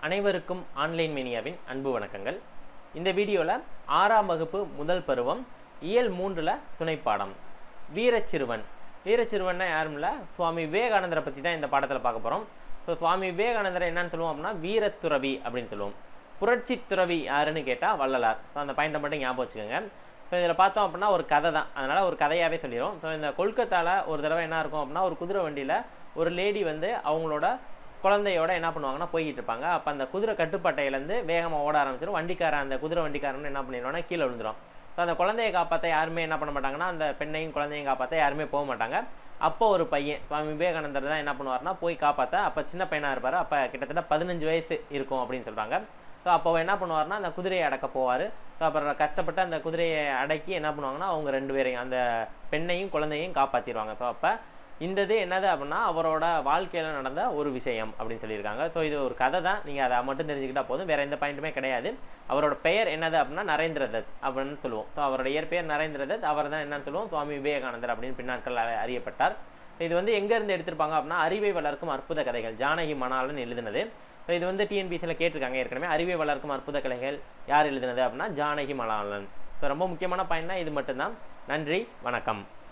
அனைவருக்கும் ஆன்லைன் மீனியாவின் அன்பு வணக்கங்கள் இந்த வீடியோவில் ஆறாம் வகுப்பு முதல் பருவம் இயல் மூன்றில் துணைப்பாடம் வீரச்சிறுவன் வீரச்சிறுவன்னா யாரும் இல்லை சுவாமி விவேகானந்தரை பற்றி தான் இந்த பாடத்தில் பார்க்க போகிறோம் ஸோ சுவாமி விவேகானந்தரை என்னன்னு சொல்லுவோம் அப்படின்னா வீரத்துறவி அப்படின்னு சொல்லுவோம் புரட்சி துறவி யாருன்னு கேட்டால் வள்ளலார் ஸோ அந்த பாயிண்ட்டை மட்டும் ஞாபகம் வச்சுக்கோங்க ஸோ இதில் பார்த்தோம் அப்படின்னா ஒரு கதை தான் அதனால் ஒரு கதையாகவே சொல்லிடும் ஸோ இந்த கொல்கத்தாவில் ஒரு தடவை என்ன இருக்கும் அப்படின்னா ஒரு குதிரை வண்டியில் ஒரு லேடி வந்து அவங்களோட குழந்தையோட என்ன பண்ணுவாங்கன்னா போய்கிட்டு இருப்பாங்க அப்போ அந்த குதிரை கட்டுப்பட்டையிலேருந்து வேகமாக ஓட ஆரம்பிச்சிடும் வண்டிக்காரன் அந்த குதிரை வண்டிக்காரன் என்ன பண்ணிடுவானா கீழே விழுந்துடும் ஸோ அந்த குழந்தையை காப்பாற்ற யாருமே என்ன பண்ண மாட்டாங்கன்னா அந்த பெண்ணையும் குழந்தையும் காப்பாற்ற யாருமே போக மாட்டாங்க அப்போ ஒரு பையன் சுவாமி விவேகானந்தர் தான் என்ன பண்ணுவார்னா போய் காப்பாற்ற அப்போ சின்ன பையனாக இருப்பார் அப்போ கிட்டத்தட்ட பதினஞ்சு வயசு இருக்கும் அப்படின்னு சொல்கிறாங்க ஸோ அப்போ என்ன பண்ணுவார்னா அந்த குதிரையை அடக்க போவார் ஸோ அப்புறம் கஷ்டப்பட்டு அந்த குதிரையை அடக்கி என்ன பண்ணுவாங்கன்னா அவங்க ரெண்டு பேரையும் அந்த பெண்ணையும் குழந்தையும் காப்பாற்றிடுவாங்க ஸோ அப்போ இந்த இது என்னது அப்படின்னா அவரோட வாழ்க்கையில் நடந்த ஒரு விஷயம் அப்படின்னு சொல்லியிருக்காங்க ஸோ இது ஒரு கதை தான் நீங்கள் அதை மட்டும் தெரிஞ்சுக்கிட்டா போதும் வேறு எந்த பாயிண்ட்டுமே கிடையாது அவரோட பெயர் என்னது அப்படின்னா நரேந்திர தத் அப்படின்னு சொல்லுவோம் ஸோ அவரோட இயற்பெயர் நரேந்திர தத் அவர் தான் என்னன்னு சொல்லுவோம் சுவாமி விவேகானந்தர் அப்படின்னு பின்னாட்கள் அறியப்பட்டார் இது வந்து எங்கேருந்து எடுத்திருப்பாங்க அப்படின்னா அறிவை வளர்க்கும் அற்புத கதைகள் ஜானகி மணாலன் எழுதினது ஸோ இது வந்து டிஎன்பிசியில் கேட்டிருக்காங்க ஏற்கனவே அறிவை வளர்க்கும் அற்புத கலைகள் யார் எழுதினது அப்படின்னா ஜானகி மணாலன் ஸோ ரொம்ப முக்கியமான பாயிண்ட்னா இது மட்டும்தான் நன்றி வணக்கம்